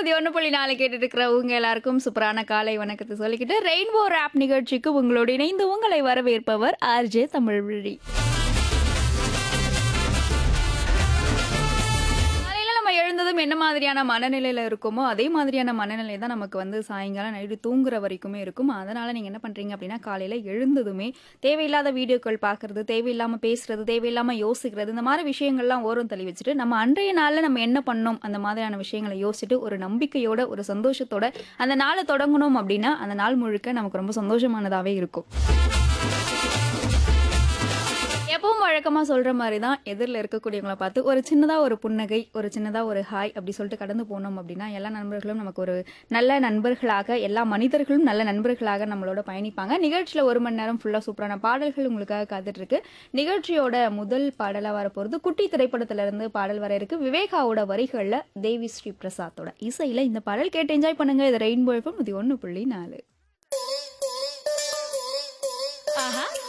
நூத்தி ஒன்று புள்ளி நாலு கேட்டுட்டு இருக்கிறவங்க எல்லாருக்கும் சூப்பரான காலை வணக்கத்தை சொல்லிக்கிட்டு ரெயின்போ ரேப் நிகழ்ச்சிக்கு உங்களோடு இணைந்து உங்களை வரவேற்பவர் ஆர்ஜே தமிழ்விழி காலையில நம்ம எழுந்ததும் என்ன மாதிரியான மனநிலையில இருக்குமோ அதே மாதிரியான மனநிலை தான் நமக்கு வந்து சாயங்காலம் நைட்டு தூங்குற வரைக்குமே இருக்கும் அதனால நீங்க என்ன பண்றீங்க அப்படின்னா காலையில எழுந்ததுமே தேவையில்லாத வீடியோக்கள் பார்க்கறது தேவையில்லாம பேசுறது தேவையில்லாம யோசிக்கிறது இந்த மாதிரி விஷயங்கள்லாம் ஓரம் தள்ளி வச்சுட்டு நம்ம அன்றைய நாள்ல நம்ம என்ன பண்ணோம் அந்த மாதிரியான விஷயங்களை யோசிச்சுட்டு ஒரு நம்பிக்கையோட ஒரு சந்தோஷத்தோட அந்த நாளை தொடங்கணும் அப்படின்னா அந்த நாள் முழுக்க நமக்கு ரொம்ப சந்தோஷமானதாவே இருக்கும் எப்பவும் வழக்கமாக சொல்கிற மாதிரி தான் எதிரில் இருக்கக்கூடியவங்களை பார்த்து ஒரு சின்னதாக ஒரு புன்னகை ஒரு சின்னதாக ஒரு ஹாய் அப்படி சொல்லிட்டு கடந்து போனோம் அப்படின்னா எல்லா நண்பர்களும் நமக்கு ஒரு நல்ல நண்பர்களாக எல்லா மனிதர்களும் நல்ல நண்பர்களாக நம்மளோட பயணிப்பாங்க நிகழ்ச்சியில் ஒரு மணி நேரம் ஃபுல்லாக சூப்பரான பாடல்கள் உங்களுக்காக காத்துட்ருக்கு நிகழ்ச்சியோட முதல் பாடலாக வரப்போகிறது குட்டி திரைப்படத்திலிருந்து பாடல் வர இருக்கு விவேகாவோட வரிகளில் தேவி ஸ்ரீ பிரசாத்தோட இசையில் இந்த பாடல் கேட்டு என்ஜாய் பண்ணுங்க இது ரெயின்போ எஃப்எம் இது ஒன்று புள்ளி நாலு ஆஹா